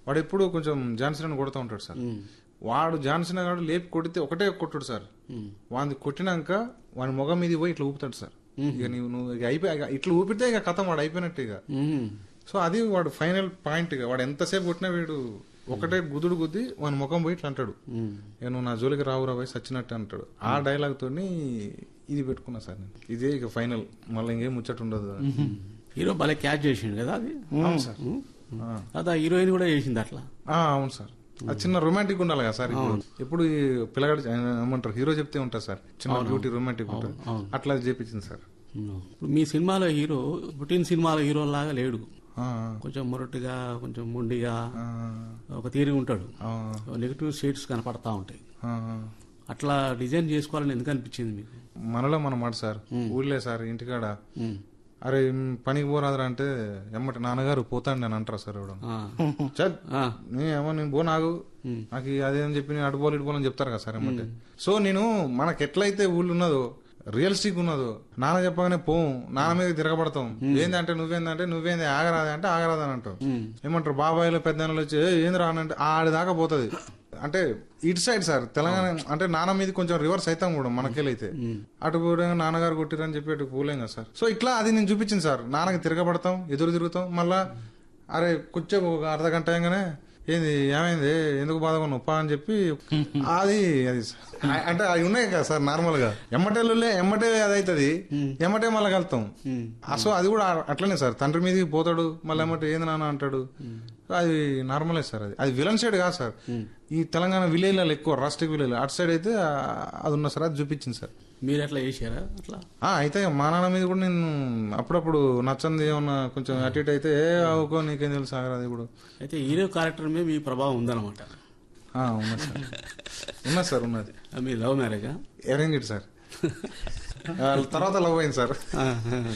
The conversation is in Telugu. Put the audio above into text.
వాడు ఎప్పుడు కొంచెం జాన్సన్ కొడుతూ ఉంటాడు సార్ వాడు జాన్సన్ గారు లేపి కొడితే ఒకటే కొట్టుడు సార్ వాడిని కొట్టినాక వాడి మొగం మీద పోయి ఇట్లా ఊపుతాడు సార్ ఇక నీవు నువ్వు ఇక అయిపోయి ఇక ఇట్లా ఊపితే ఇక కథం వాడు అయిపోయినట్టు ఇక మ్మ్. సో అది వాడు ఫైనల్ పాయింట్ ఇక వాడు ఎంతసేపు కొట్టినా వీడు ఒకటే గుద్దుడు గుద్ది వాని ముఖం పోయి ఇట్లా అంటాడు మ్మ్. "ఏ నువ్వు నా జోలికి రావురా పోయి సచ్చినట్టు అంటాడు ఆ డైలాగ్ తోని ఇది పెట్టుకున్నా సార్ నేను ఇదే ఇక ఫైనల్ మళ్ళీ ఇంకేం ముచ్చట ఉండదు హీరో భలే క్యాచ్ చేసిండు కదా అది అవును సార్ ఆ. అదా హీరోయిన్ కూడా చేసింది అట్లా ఆ, అవును సార్ అది చిన్న రొమాంటిక్ ఉండాలి కదా సార్ ఇప్పుడు ఎప్పుడు ఈ పిల్లగాడు ఆయన ఏమంటారు హీరో చెప్తే ఉంటుంది సార్ చిన్న బ్యూటీ రొమాంటిక్ ఉంటుంది అవును. అట్లా చేపించింది సార్ ఇప్పుడు మీ సినిమాలో హీరో పుట్టిన సినిమాలో హీరో లాగా లేడు ఆ, కొంచెం మొరటుగా కొంచెం మొండిగా ఆ, ఒక తీరుగా ఉంటాడు ఆ, నెగిటివ్ షేడ్స్ కనపడతా ఉంటాయి ఆ. అట్లా డిజైన్ చేసుకోవాలని ఎందుకు అనిపించింది మీకు మనలో మన మాట సార్ ఊళ్ళే సార్ ఇంటికాడ మ్మ్. అరే ఉమ్, పనికి పోరాదరా అంటే ఎమ్మటి నాన్నగారు పోతాడు నేను అంటారా సార్ ఎవడు ఆ. చల్ ఆ. నీ ఏమో నేను పో నాకు నాకు ఈ అదేని చెప్పి నేను అటుపోలు ఇటుపోలని చెప్తారు కదా సార్ ఎమ్మటే సో నేను మనకి ఎట్లయితే ఊళ్ళు ఉన్నదో రియలిస్టిక్ ఉన్నదో నాన్న చెప్పగానే పోం నాన్న మీద తిరగబడతాం ఏందంటే నువ్వేందంటే నువ్వేంది ఆగరాదే అంటే ఆగరాదని అంటావు ఏమంటారు బాబాయిలు పెద్దలు వచ్చి "ఏ, ఏంది రానంటే ఆడి దాకా పోతుంది అంటే ఇటు సైడ్ సార్ తెలంగాణ అంటే నాన్న మీద కొంచెం రివర్స్ అవుతాం కూడా మనకెళ్ళైతే అటు కూడా నాన్నగారు కొట్టిరని చెప్పి అటు పోలేం కదా సార్ సో ఇట్లా అది నేను చూపించింది సార్ నాన్నకి తిరగబడతాం ఎదురు తిరుగుతాం మళ్ళా అరే కూర్చో ఒక అర్ధ గంట అయ్యగానే ఏంది ఏమైంది ఎందుకు బాధగా నొప్పా అని చెప్పి అది అది ఆ- అంటే అవి ఉన్నాయి కదా సార్ నార్మల్ గా ఎమ్మటేళ్ళే ఎమ్మటే అది అవుతుంది ఎమ్మటే మళ్ళీ కలుతాం ఆ, సో అది కూడా అట్లనే సార్ తండ్రి మీదకి పోతాడు మళ్ళీ ఎమ్మటే ఏంది నాన్న అంటాడు అది నార్మలే సార్ అది అది విలన్ సైడ్ కాదు సార్ ఈ తెలంగాణ విలేజ్లలో ఎక్కువ రాష్ట్ర విలేజ్ అటు సైడ్ అయితే ఆ, అది ఉన్న సార్ అది చూపించింది సార్ మీరు ఎట్లా చేశారా అట్లా ఆ, అయితే మా నాన్న మీద కూడా నేను అప్పుడప్పుడు నచ్చంది ఏమన్నా కొంచెం అటు ఇటు అయితే ఏ అవుకో నీకేం తెలుసు ఆగరా అది కూడా అయితే హీరో క్యారెక్టర్ మీద మీ ప్రభావం ఉందన్నమాట ఆ, ఉన్నది సార్ ఉన్నది సార్ ఉన్నది మీ లవ్ మ్యారేజా అరేంజ్డ్ సార్ ఆ, తర్వాత లవ్ అయింది సార్